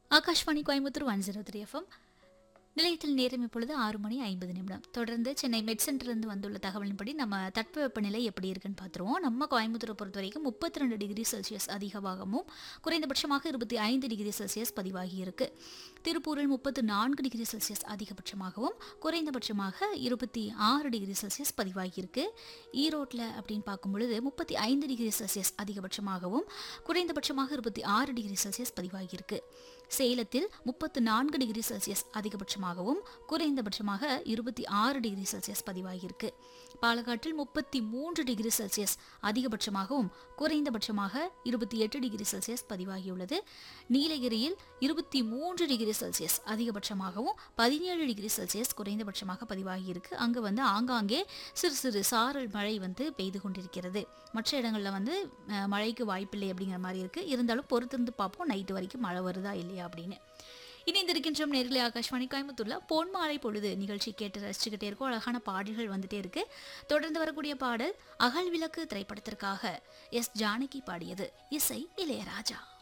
Akashvani Coimbatore one zero three FM நிலையத்தில் நேரம் இப்பொழுது ஆறு மணி ஐம்பது நிமிடம் தொடர்ந்து சென்னை மெட் சென்டர்லேருந்து வந்துள்ள தகவலின்படி நம்ம தட்பவெப்பநிலை எப்படி இருக்குன்னு பார்த்துருவோம் நம்ம கோயம்புத்தூரை பொறுத்த வரைக்கும் முப்பத்தி ரெண்டு டிகிரி செல்சியஸ் அதிகமாகவும் குறைந்தபட்சமாக இருபத்தி ஐந்து டிகிரி செல்சியஸ் பதிவாகி இருக்கு திருப்பூரில் முப்பத்து நான்கு டிகிரி செல்சியஸ் அதிகபட்சமாகவும் குறைந்தபட்சமாக இருபத்தி ஆறு டிகிரி செல்சியஸ் பதிவாகி இருக்கு ஈரோட்டில் அப்படின்னு பார்க்கும் பொழுது முப்பத்தி ஐந்து டிகிரி செல்சியஸ் அதிகபட்சமாகவும் குறைந்தபட்சமாக இருபத்தி ஆறு டிகிரி செல்சியஸ் பதிவாகி இருக்கு சேலத்தில் முப்பத்து நான்கு டிகிரி செல்சியஸ் அதிகபட்சமாகவும் குறைந்தபட்சமாக இருபத்தி ஆறு டிகிரி செல்சியஸ் பதிவாகியிருக்கு பாலக்காட்டில் முப்பத்தி மூன்று டிகிரி செல்சியஸ் அதிகபட்சமாகவும் குறைந்தபட்சமாக இருபத்தி எட்டு டிகிரி செல்சியஸ் பதிவாகியுள்ளது நீலகிரியில் இருபத்தி மூன்று டிகிரி செல்சியஸ் அதிகபட்சமாகவும் பதினேழு டிகிரி செல்சியஸ் குறைந்தபட்சமாக பதிவாகியிருக்கு அங்கு வந்து ஆங்காங்கே சிறு சிறு சாரல் மழை வந்து பெய்து கொண்டிருக்கிறது மற்ற இடங்களில் வந்து அஹ், மழைக்கு வாய்ப்பில்லை அப்படிங்கிற மாதிரி இருக்கு இருந்தாலும் பொறுத்திருந்து பார்ப்போம் நைட்டு வரைக்கும் மழை வருதா இல்லையா அப்படின்னு இணைந்திருக்கின்றோம் நேரிலே ஆகாஷ்வாணி கோயம்புத்தூர்ல பொன் மாலை பொழுது நிகழ்ச்சி கேட்டு ரசிச்சுக்கிட்டே இருக்கோம் அழகான பாடல்கள் வந்துட்டே இருக்கு தொடர்ந்து வரக்கூடிய பாடல் அகல் விளக்கு திரைப்படத்திற்காக எஸ் ஜானகி பாடியது இசை இளையராஜா